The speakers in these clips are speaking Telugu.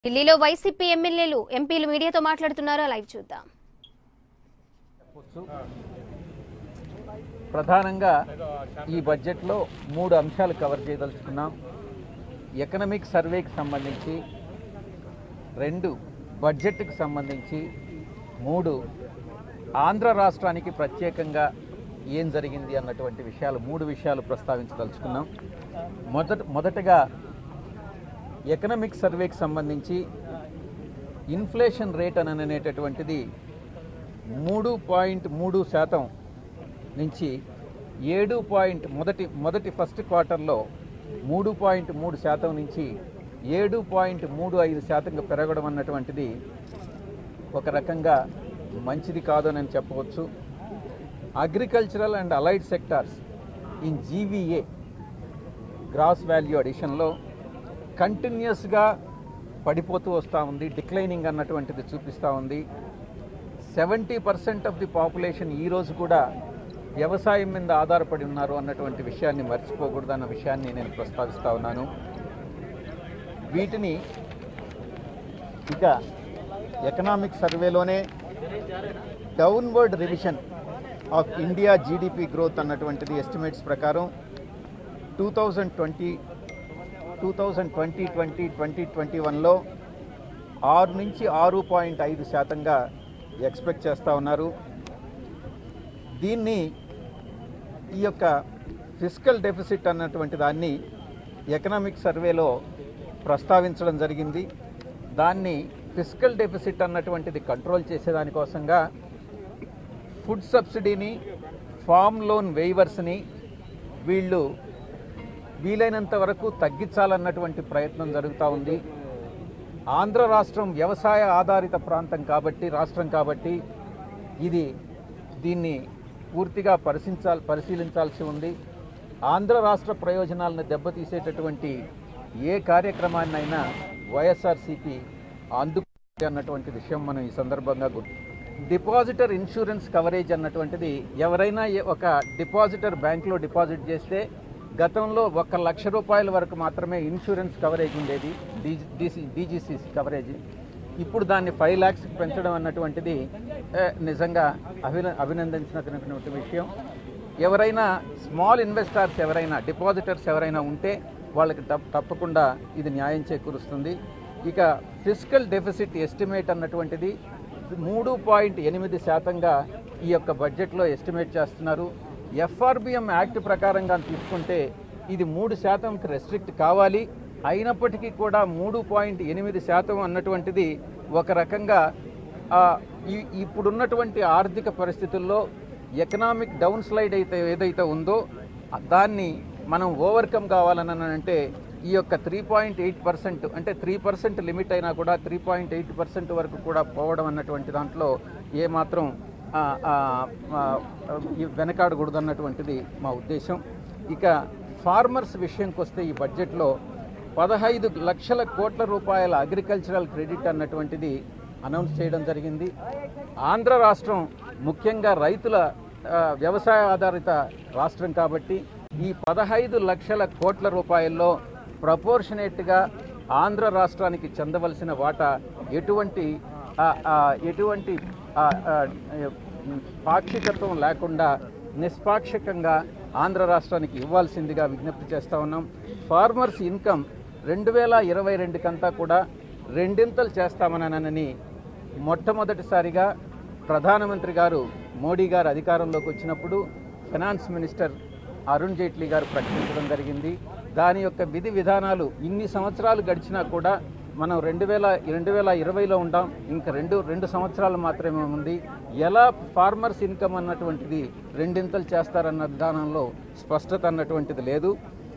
ఢిల్లీలో వైసీపీ ఎమ్మెల్యేలు ఎంపీలు మీడియాతో మాట్లాడుతున్నారో లైవ్ చూద్దాం చెప్పొచ్చు ప్రధానంగా ఈ బడ్జెట్లో మూడు అంశాలు కవర్ చేయదలుచుకున్నాం ఎకనమిక్ సర్వేకి సంబంధించి రెండు బడ్జెట్కి సంబంధించి మూడు ఆంధ్ర రాష్ట్రానికి ప్రత్యేకంగా ఏం జరిగింది అన్నటువంటి విషయాలు మూడు విషయాలు ప్రస్తావించదలుచుకున్నాం మొదట మొదటగా ఎకనమిక్ సర్వేకి సంబంధించి ఇన్ఫ్లేషన్ రేట్ అని అనేటటువంటిది మూడు పాయింట్ మూడు శాతం నుంచి ఏడు పాయింట్ మొదటి మొదటి ఫస్ట్ క్వార్టర్లో మూడు పాయింట్ మూడు శాతం నుంచి ఏడు పాయింట్ మూడు ఐదు శాతంగా పెరగడం అన్నటువంటిది ఒక రకంగా మంచిది కాదు అని చెప్పవచ్చు agricultural and allied sectors in GVA gross value అడిషన్లో కంటిన్యూస్గా పడిపోతూ వస్తూ ఉంది డిక్లైనింగ్ అన్నటువంటిది చూపిస్తూ ఉంది seventy percent of the population ఈరోజు కూడా వ్యవసాయం మీద ఆధారపడి ఉన్నారు అన్నటువంటి విషయాన్ని మర్చిపోకూడదు అన్న విషయాన్ని నేను ప్రస్తావిస్తూ ఉన్నాను వీటిని ఇక ఎకనామిక్ సర్వేలోనే downward revision of India GDP growth అన్నటువంటిది ఎస్టిమేట్స్ ప్రకారం two thousand twenty two thousand twenty twenty twenty twenty వన్లో ఆరు నుంచి ఆరు పాయింట్ ఐదు శాతంగా ఎక్స్పెక్ట్ చేస్తూ ఉన్నారు దీన్ని ఈ యొక్క ఫిజికల్ డెఫిసిట్ అన్నటువంటి దాన్ని ఎకనామిక్ సర్వేలో ప్రస్తావించడం జరిగింది దాన్ని ఫిజికల్ డెఫిసిట్ అన్నటువంటిది కంట్రోల్ చేసేదానికోసంగా ఫుడ్ సబ్సిడీని ఫామ్ లోన్ వేవర్స్ని వీళ్ళు వీలైనంత వరకు తగ్గించాలన్నటువంటి ప్రయత్నం జరుగుతూ ఉంది ఆంధ్ర రాష్ట్రం వ్యవసాయ ఆధారిత ప్రాంతం కాబట్టి రాష్ట్రం కాబట్టి ఇది దీన్ని పూర్తిగా పరిశీలించాల్ పరిశీలించాల్సి ఉంది ఆంధ్ర రాష్ట్ర ప్రయోజనాలను దెబ్బతీసేటటువంటి ఏ కార్యక్రమాన్నైనా వైఎస్ఆర్సీపీ అందుకు అన్నటువంటి విషయం మనం ఈ సందర్భంగా గుర్తు డిపాజిటర్ ఇన్సూరెన్స్ కవరేజ్ అన్నటువంటిది ఎవరైనా ఏ- ఒక డిపాజిటర్ బ్యాంక్లో డిపాజిట్ చేస్తే గతంలో ఒక లక్ష రూపాయల వరకు మాత్రమే ఇన్సూరెన్స్ కవరేజ్ ఉండేది డీజీ డీజీసీ కవరేజ్ ఇప్పుడు దాన్ని ఫైవ్ ల్యాక్స్కి పెంచడం అన్నటువంటిది ఏ, నిజంగా అభిన అభినందించినటువంటి విషయం ఎవరైనా స్మాల్ ఇన్వెస్టర్స్ ఎవరైనా డిపాజిటర్స్ ఎవరైనా ఉంటే వాళ్ళకి తప్- తప్పకుండా ఇది న్యాయం చేకూరుస్తుంది ఇక ఫిజికల్ డెఫిసిట్ ఎస్టిమేట్ అన్నటువంటిది మూడు పాయింట్ ఎనిమిది శాతంగా ఈ యొక్క బడ్జెట్లో ఎస్టిమేట్ చేస్తున్నారు ఎఫ్ఆర్బిఎం యాక్ట్ ప్రకారంగా తీసుకుంటే ఇది మూడు శాతంకి రెస్ట్రిక్ట్ కావాలి అయినప్పటికీ కూడా మూడు పాయింట్ ఎనిమిది శాతం అన్నటువంటిది ఒక రకంగా ఆ, ఈ- ఇప్పుడున్నటువంటి ఆర్థిక పరిస్థితుల్లో ఎకనామిక్ డౌన్ స్లైడ్ అయితే ఏదైతే ఉందో ఆ దాన్ని మనం ఓవర్కమ్ కావాలని అంటే ఈ యొక్క త్రీ పాయింట్ ఎయిట్ పర్సెంట్ అంటే త్రీ పర్సెంట్ లిమిట్ అయినా కూడా త్రీ పాయింట్ ఎయిట్ పర్సెంట్ వరకు కూడా పోవడం అన్నటువంటి దాంట్లో ఏమాత్రం ఆ, ఆ, ఆ, ఈ వెనకాడకూడదు అన్నటువంటిది మా ఉద్దేశం ఇక ఫార్మర్స్ విషయంకి వస్తే ఈ బడ్జెట్లో పదహైదు లక్షల కోట్ల రూపాయల అగ్రికల్చరల్ క్రెడిట్ అన్నటువంటిది అనౌన్స్ చేయడం జరిగింది ఆంధ్ర రాష్ట్రం ముఖ్యంగా రైతుల ఆ, వ్యవసాయ ఆధారిత రాష్ట్రం కాబట్టి ఈ పదహైదు లక్షల కోట్ల రూపాయల్లో ప్రపోర్షనేట్గా ఆంధ్ర రాష్ట్రానికి చెందవలసిన వాటా ఎటువంటి ఆ, ఆ, ఎటువంటి ఆ, ఆ, పాక్షికత్వం లేకుండా నిష్పాక్షికంగా ఆంధ్ర రాష్ట్రానికి ఇవ్వాల్సిందిగా విజ్ఞప్తి చేస్తా ఉన్నాం ఫార్మర్స్ ఇన్కమ్ రెండు వేల ఇరవై రెండుకంతా కూడా రెండింతలు చేస్తామనని మొట్టమొదటిసారిగా ప్రధానమంత్రి గారు మోడీ గారు అధికారంలోకి వచ్చినప్పుడు ఫైనాన్స్ మినిస్టర్ అరుణ్ జైట్లీ గారు ప్రకటించడం జరిగింది దాని యొక్క విధి విధానాలు ఇన్ని సంవత్సరాలు గడిచినా కూడా మనం రెండు వేల రెండు వేల ఇరవైలో ఉంటాం ఇంకా రెండు రెండు సంవత్సరాలు మాత్రమే ఉంది ఎలా ఫార్మర్స్ ఇన్కమ్ అన్నటువంటిది రెండింతలు చేస్తారన్న విధానంలో స్పష్టత అన్నటువంటిది లేదు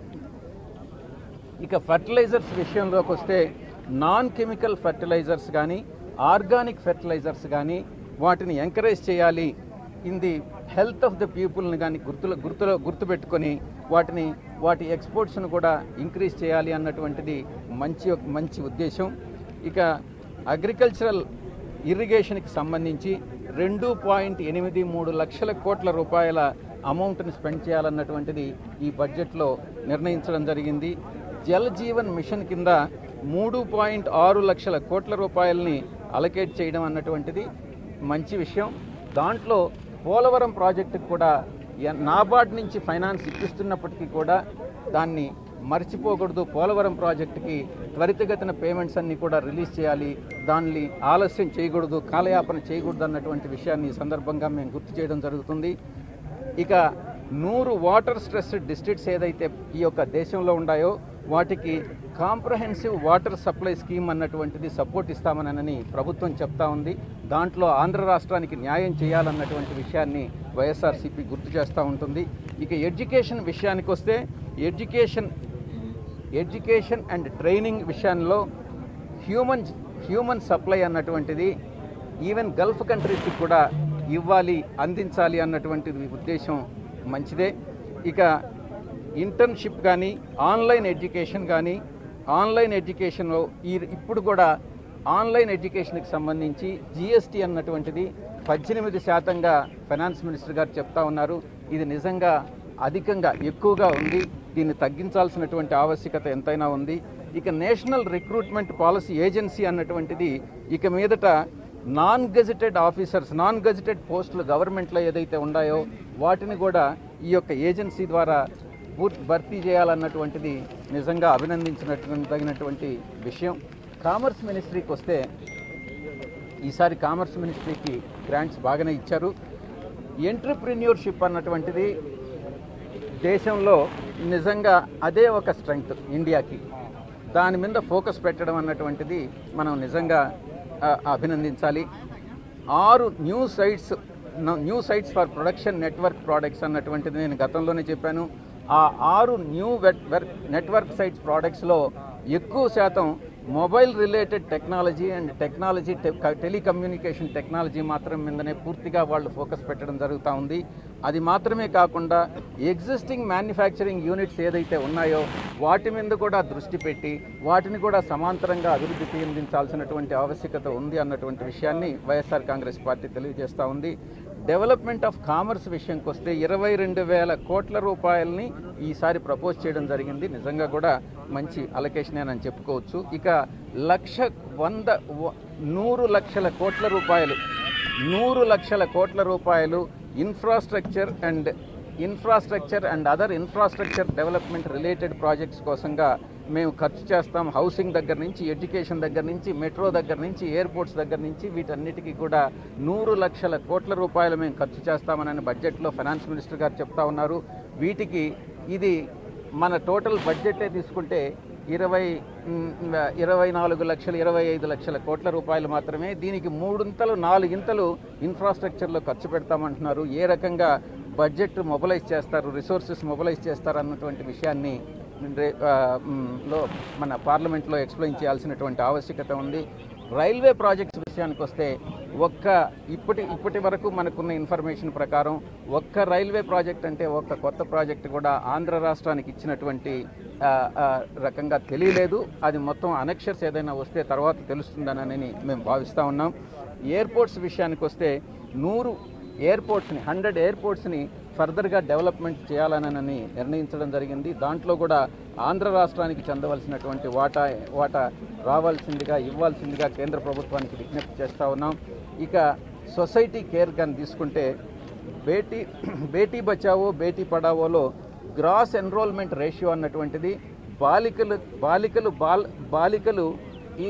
ఇక ఫర్టిలైజర్స్ విషయంలోకి వస్తే నాన్ కెమికల్ ఫర్టిలైజర్స్ కానీ ఆర్గానిక్ ఫెర్టిలైజర్స్ కానీ వాటిని ఎంకరేజ్ చేయాలి in the health of the పీపుల్ని కానీ గుర్తులో గుర్తులో గుర్తుపెట్టుకొని వాటిని వాటి ఎక్స్పోర్ట్స్ను కూడా ఇంక్రీజ్ చేయాలి అన్నటువంటిది మంచి మంచి ఉద్దేశం ఇక అగ్రికల్చరల్ ఇరిగేషన్కి సంబంధించి రెండు పాయింట్ ఎనిమిది మూడు లక్షల కోట్ల రూపాయల అమౌంట్ని స్పెండ్ చేయాలన్నటువంటిది ఈ బడ్జెట్లో నిర్ణయించడం జరిగింది జల్ జీవన్ మిషన్ కింద మూడు పాయింట్ ఆరు లక్షల కోట్ల రూపాయలని అలకేట్ చేయడం అన్నటువంటిది మంచి విషయం దాంట్లో పోలవరం ప్రాజెక్టుకు కూడా ఎ- నాబార్డ్ నుంచి ఫైనాన్స్ ఇప్పిస్తున్నప్పటికీ కూడా దాన్ని మర్చిపోకూడదు పోలవరం ప్రాజెక్టుకి త్వరితగతిన పేమెంట్స్ అన్ని కూడా రిలీజ్ చేయాలి దాన్ని ఆలస్యం చేయకూడదు కాలయాపన చేయకూడదు అన్నటువంటి విషయాన్ని ఈ సందర్భంగా మేము గుర్తు చేయడం జరుగుతుంది ఇక నూరు వాటర్ స్ట్రెస్ డిస్ట్రిక్ట్స్ ఏదైతే ఈ యొక్క దేశంలో ఉన్నాయో వాటికి కాంప్రహెన్సివ్ వాటర్ సప్లై స్కీమ్ అన్నటువంటిది సపోర్ట్ ఇస్తామనని ప్రభుత్వం చెప్తా ఉంది దాంట్లో ఆంధ్ర రాష్ట్రానికి న్యాయం చేయాలన్నటువంటి విషయాన్ని వైఎస్ఆర్సీపీ గుర్తు చేస్తూ ఉంటుంది ఇక ఎడ్యుకేషన్ విషయానికి వస్తే ఎడ్యుకేషన్ ఎడ్యుకేషన్ అండ్ ట్రైనింగ్ విషయంలో హ్యూమన్ హ్యూమన్ సప్లై అన్నటువంటిది ఈవెన్ గల్ఫ్ కంట్రీస్కి కూడా ఇవ్వాలి అందించాలి అన్నటువంటిది ఉద్దేశం మంచిదే ఇక ఇంటర్న్షిప్ కానీ ఆన్లైన్ ఎడ్యుకేషన్ కానీ ఆన్లైన్ ఎడ్యుకేషన్లో ఈ ఇప్పుడు కూడా ఆన్లైన్ ఎడ్యుకేషన్కి సంబంధించి జిఎస్టీ అన్నటువంటిది పద్దెనిమిది శాతంగా ఫైనాన్స్ మినిస్టర్ గారు చెప్తా ఉన్నారు ఇది నిజంగా అధికంగా ఎక్కువగా ఉంది దీన్ని తగ్గించాల్సినటువంటి ఆవశ్యకత ఎంతైనా ఉంది ఇక నేషనల్ రిక్రూట్మెంట్ పాలసీ ఏజెన్సీ అన్నటువంటిది ఇక మీదట non gazetted officers non gazetted పోస్టులు గవర్నమెంట్లో ఏదైతే ఉన్నాయో వాటిని కూడా ఈ యొక్క ఏజెన్సీ ద్వారా పూర్తి భర్తీ చేయాలన్నటువంటిది నిజంగా అభినందించినట్టు తగినటువంటి విషయం కామర్స్ మినిస్ట్రీకి వస్తే ఈసారి కామర్స్ మినిస్ట్రీకి గ్రాంట్స్ బాగానే ఇచ్చారు ఎంటర్ప్రెన్యూర్షిప్ అన్నటువంటిది దేశంలో నిజంగా అదే ఒక స్ట్రెంగ్త్ ఇండియాకి దాని మీద ఫోకస్ పెట్టడం అన్నటువంటిది మనం నిజంగా ఆ, అభినందించాలి ఆరు new sites new sites for production network products అన్నటువంటిది నేను గతంలోనే చెప్పాను ఆ ఆరు న్యూ నెట్వర్క్ సైట్స్ ప్రోడక్ట్స్లో ఎక్కువ శాతం mobile related technology and technology telecommunication technology మాత్రం మీదనే పూర్తిగా వాళ్ళు ఫోకస్ పెట్టడం జరుగుతూ ఉంది అది మాత్రమే కాకుండా ఎగ్జిస్టింగ్ మ్యానుఫ్యాక్చరింగ్ యూనిట్స్ ఏదైతే ఉన్నాయో వాటి మీద కూడా దృష్టి పెట్టి వాటిని కూడా సమాంతరంగా అభివృద్ధి చెందించాల్సినటువంటి ఆవశ్యకత ఉంది అన్నటువంటి విషయాన్ని వైఎస్ఆర్ కాంగ్రెస్ పార్టీ తెలియజేస్తూ ఉంది డెవలప్మెంట్ ఆఫ్ కామర్స్ విషయంకి వస్తే ఇరవై రెండు వేల కోట్ల రూపాయలని ఈసారి ప్రపోజ్ చేయడం జరిగింది నిజంగా కూడా మంచి అలొకేషన్ అని చెప్పుకోవచ్చు ఇక లక్ష వంద వ- నూరు లక్షల కోట్ల రూపాయలు నూరు లక్షల కోట్ల రూపాయలు infrastructure and infrastructure and other infrastructure development related projects కోసంగా మేము ఖర్చు చేస్తాం హౌసింగ్ దగ్గర నుంచి ఎడ్యుకేషన్ దగ్గర నుంచి మెట్రో దగ్గర నుంచి ఎయిర్పోర్ట్స్ దగ్గర నుంచి వీటన్నిటికీ కూడా నూరు లక్షల కోట్ల రూపాయలు మేము ఖర్చు చేస్తామని బడ్జెట్లో ఫైనాన్స్ మినిస్టర్ గారు చెప్తా ఉన్నారు వీటికి ఇది మన టోటల్ బడ్జెటే తీసుకుంటే ఇరవై మ్, ఇరవై నాలుగు లక్షలు ఇరవై ఐదు లక్షల కోట్ల రూపాయలు మాత్రమే దీనికి మూడింతలు నాలుగింతలు ఇన్ఫ్రాస్ట్రక్చర్లో ఖర్చు పెడతామంటున్నారు ఏ రకంగా బడ్జెట్ మొబలైజ్ చేస్తారు రిసోర్సెస్ మొబలైజ్ చేస్తారు అన్నటువంటి విషయాన్ని రే- ఆ, మ్, లో మన పార్లమెంట్లో ఎక్స్ప్లెయిన్ చేయాల్సినటువంటి ఆవశ్యకత ఉంది రైల్వే ప్రాజెక్ట్స్ విషయానికి వస్తే ఒక్క ఇప్పటి ఇప్పటి వరకు మనకున్న ఇన్ఫర్మేషన్ ప్రకారం ఒక్క రైల్వే ప్రాజెక్ట్ అంటే ఒక్క కొత్త ప్రాజెక్ట్ కూడా ఆంధ్ర రాష్ట్రానికి ఇచ్చినటువంటి ఆ, ఆ, రకంగా తెలియలేదు అది మొత్తం అనక్షర్స్ ఏదైనా వస్తే తర్వాత తెలుస్తుందనని మేము భావిస్తూ ఉన్నాం ఎయిర్పోర్ట్స్ విషయానికి వస్తే నూరు ఎయిర్పోర్ట్స్ని హండ్రెడ్ ఎయిర్పోర్ట్స్ని ఫర్దర్గా డెవలప్మెంట్ చేయాలనని నిర్ణయించడం జరిగింది దాంట్లో కూడా ఆంధ్ర రాష్ట్రానికి చెందవలసినటువంటి వాటా వాటా రావాల్సిందిగా ఇవ్వాల్సిందిగా కేంద్ర ప్రభుత్వానికి విజ్ఞప్తి చేస్తూ ఉన్నాం ఇక సొసైటీ కేర్ కానీ తీసుకుంటే బేటీ బేటీ బచావో బేటీ పడావోలో గ్రాస్ ఎన్రోల్మెంట్ రేషియో అన్నటువంటిది బాలికలు బాలికలు బాల్ బాలికలు ఈ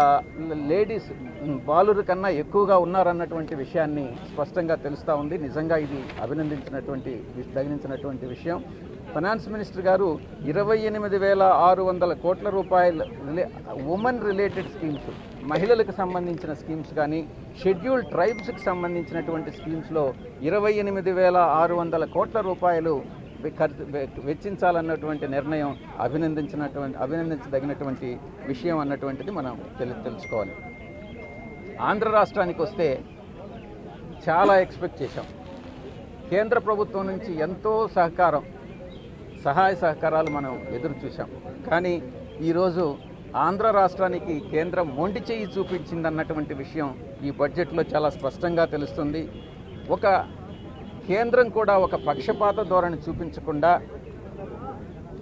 లేడీస్ బాలుర కన్నా ఎక్కువగా ఉన్నారన్నటువంటి విషయాన్ని స్పష్టంగా తెలుస్తూ ఉంది నిజంగా ఇది అభినందించినటువంటి వి- తగిలించినటువంటి విషయం ఫైనాన్స్ మినిస్టర్ గారు ఇరవై ఎనిమిది వేల ఆరు వందల కోట్ల రూపాయలు రిలే ఉమెన్ రిలేటెడ్ స్కీమ్స్ మహిళలకు సంబంధించిన స్కీమ్స్ కానీ షెడ్యూల్ ట్రైబ్స్కి సంబంధించినటువంటి స్కీమ్స్లో ఇరవై ఎనిమిది వేల ఆరు వందల కోట్ల రూపాయలు వె- ఖర్చు వె- వెచ్చించాలన్నటువంటి నిర్ణయం అభినందించినటువంటి అభినందించదగినటువంటి విషయం అన్నటువంటిది మనం తెలు తెలుసుకోవాలి ఆంధ్ర రాష్ట్రానికి వస్తే చాలా ఎక్స్పెక్ట్ చేశాం కేంద్ర ప్రభుత్వం నుంచి ఎంతో సహకారం సహాయ సహకారాలు మనం ఎదురు చూసాం కానీ ఈరోజు ఆంధ్ర రాష్ట్రానికి కేంద్రం మొండి చేయి చూపించిందన్నటువంటి విషయం ఈ బడ్జెట్లో చాలా స్పష్టంగా తెలుస్తుంది ఒక కేంద్రం కూడా ఒక పక్షపాత ధోరణి చూపించకుండా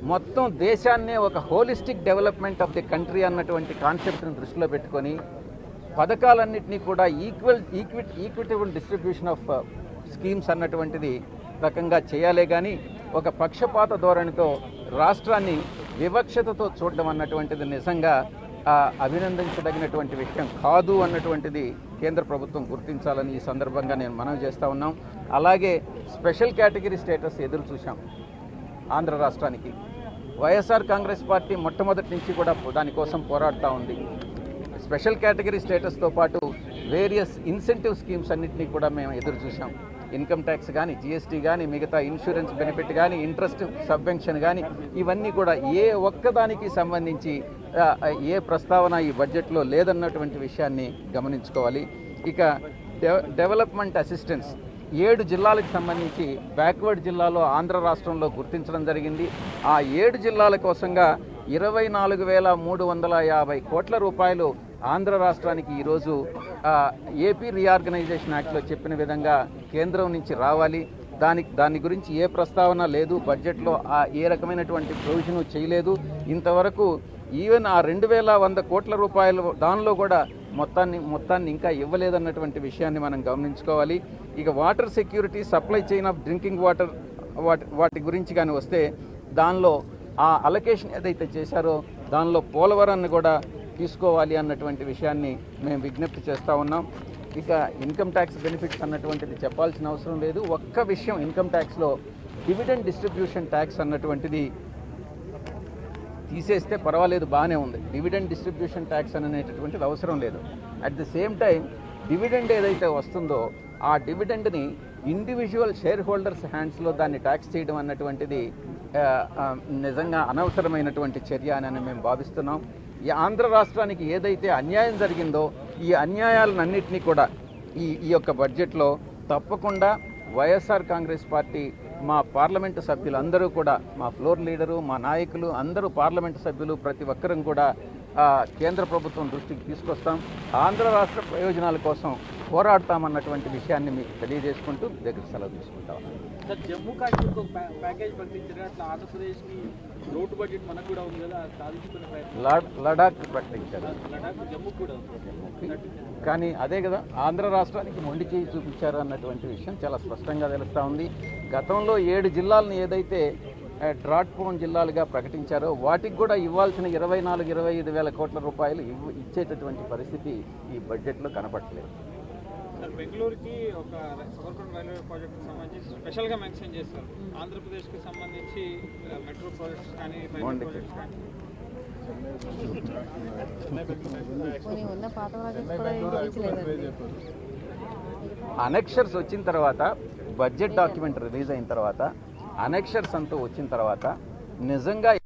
మొత్తం దేశాన్నే ఒక holistic development of the country అన్నటువంటి కాన్సెప్ట్ని దృష్టిలో పెట్టుకొని పథకాలన్నింటినీ కూడా equal equit equitable distribution of schemes అన్నటువంటిది రకంగా చేయాలే కానీ ఒక పక్షపాత ధోరణితో రాష్ట్రాన్ని వివక్షతతో చూడడం అన్నటువంటిది నిజంగా ఆ, అభినందించదగినటువంటి విషయం కాదు అన్నటువంటిది కేంద్ర ప్రభుత్వం గుర్తించాలని ఈ సందర్భంగా నేను మనవి చేస్తా ఉన్నాం అలాగే స్పెషల్ కేటగిరీ స్టేటస్ ఎదురు చూశాం ఆంధ్ర రాష్ట్రానికి వైఎస్ఆర్ కాంగ్రెస్ పార్టీ మొట్టమొదటి నుంచి కూడా దానికోసం పోరాడుతూ ఉంది స్పెషల్ కేటగిరీ స్టేటస్తో పాటు వేరియస్ ఇన్సెంటివ్ స్కీమ్స్ అన్నింటినీ కూడా మేము ఎదురు చూసాం ఇన్కమ్ ట్యాక్స్ కానీ జిఎస్టీ కానీ మిగతా ఇన్సూరెన్స్ బెనిఫిట్ కానీ ఇంట్రెస్ట్ సబ్వెన్షన్ కానీ ఇవన్నీ కూడా ఏ ఒక్కదానికి సంబంధించి ఆ, ఏ ప్రస్తావన ఈ బడ్జెట్లో లేదన్నటువంటి విషయాన్ని గమనించుకోవాలి ఇక డెవ డెవలప్మెంట్ అసిస్టెన్స్ ఏడు జిల్లాలకు సంబంధించి బ్యాక్వర్డ్ జిల్లాలో ఆంధ్ర రాష్ట్రంలో గుర్తించడం జరిగింది ఆ ఏడు జిల్లాల కోసంగా ఇరవై నాలుగు వేల మూడు వందల యాభై కోట్ల రూపాయలు ఆంధ్ర రాష్ట్రానికి ఈరోజు ఆ, ఏపీ రీఆర్గనైజేషన్ యాక్ట్లో చెప్పిన విధంగా కేంద్రం నుంచి రావాలి దానికి దాని గురించి ఏ ప్రస్తావన లేదు బడ్జెట్లో ఆ ఏ రకమైనటువంటి ప్రొవిజన్ చేయలేదు ఇంతవరకు ఈవెన్ ఆ రెండు వేల వంద కోట్ల రూపాయలు దానిలో కూడా మొత్తాన్ని మొత్తాన్ని ఇంకా ఇవ్వలేదన్నటువంటి విషయాన్ని మనం గమనించుకోవాలి ఇక water security supply chain of drinking water వాటి వాటి గురించి కానీ వస్తే దానిలో ఆ అలొకేషన్ ఏదైతే చేశారో దానిలో పోలవరాన్ని కూడా తీసుకోవాలి అన్నటువంటి విషయాన్ని మేము విజ్ఞప్తి చేస్తూ ఉన్నాం ఇక ఇన్కమ్ ట్యాక్స్ బెనిఫిట్స్ అన్నటువంటిది చెప్పాల్సిన అవసరం లేదు ఒక్క విషయం ఇన్కమ్ ట్యాక్స్లో డివిడెండ్ డిస్ట్రిబ్యూషన్ ట్యాక్స్ అన్నటువంటిది తీసేస్తే పర్వాలేదు బాగానే ఉంది డివిడెండ్ డిస్ట్రిబ్యూషన్ ట్యాక్స్ అనేటటువంటిది అవసరం లేదు at the same time dividend ఏదైతే వస్తుందో ఆ డివిడెండ్ని ఇండివిజువల్ షేర్ హోల్డర్స్ హ్యాండ్స్లో దాన్ని ట్యాక్స్ చేయడం అన్నటువంటిది ఆ, ఆ, నిజంగా అనవసరమైనటువంటి చర్య అని మేము భావిస్తున్నాం ఈ ఆంధ్ర రాష్ట్రానికి ఏదైతే అన్యాయం జరిగిందో ఈ అన్యాయాలన్నింటినీ కూడా ఈ ఈ యొక్క బడ్జెట్లో తప్పకుండా వైఎస్ఆర్ కాంగ్రెస్ పార్టీ మా పార్లమెంటు సభ్యులందరూ కూడా మా ఫ్లోర్ లీడరు మా నాయకులు అందరూ పార్లమెంటు సభ్యులు ప్రతి ఒక్కరం కూడా ఆ, కేంద్ర ప్రభుత్వం దృష్టికి తీసుకొస్తాం ఆంధ్ర రాష్ట్ర ప్రయోజనాల కోసం పోరాడతామన్నటువంటి విషయాన్ని మీకు తెలియజేసుకుంటూ దగ్గర సెలవు తీసుకుంటాం సార్ జమ్మూ కాశ్మీర్కి ఒక ప్యా- ప్యాకేజ్ ప్రకటించారు అట్లా ఆంధ్రప్రదేశ్కి లోటు బడ్జెట్ మనకు కూడా ఉంది కదా అది సాధించుకునే ప్రయత్నం లా- లడాక్ ప్రకటించారు లడాక్ జమ్మూ కూడా ఉంది కానీ అదే కదా ఆంధ్ర రాష్ట్రానికి మొండి చేయి చూపించారు అన్నటువంటి విషయం చాలా స్పష్టంగా తెలుస్తూ ఉంది గతంలో ఏడు జిల్లాలను ఏదైతే ఆ, డ్రాట్ ప్రోన్ జిల్లాలుగా ప్రకటించారో వాటికి కూడా ఇవ్వాల్సిన ఇరవై నాలుగు ఇరవై ఐదు వేల కోట్ల రూపాయలు ఇవ్వ ఇచ్చేటటువంటి పరిస్థితి ఈ బడ్జెట్లో కనపడలేదు సార్ బెంగళూరుకి ఒక సబర్బన్ రైల్వే ప్రాజెక్ట్కి సంబంధించి స్పెషల్గా మెన్షన్ చేస్తారు ఆంధ్రప్రదేశ్కి సంబంధించి ఆ, మెట్రో ప్రాజెక్ట్స్ కానీ రైల్వే బాగుంది. ప్రాజెక్ట్స్ కానీ పోనీ ఉన్న పాత ప్రాజెక్ట్స్ కూడా ఏం తీర్చలేదండి అనెక్షర్స్ వచ్చిన తర్వాత బడ్జెట్ డాక్యుమెంట్ రిలీజ్ అయిన తర్వాత అనెక్షర్స్ అంటూ వచ్చిన తర్వాత నిజంగా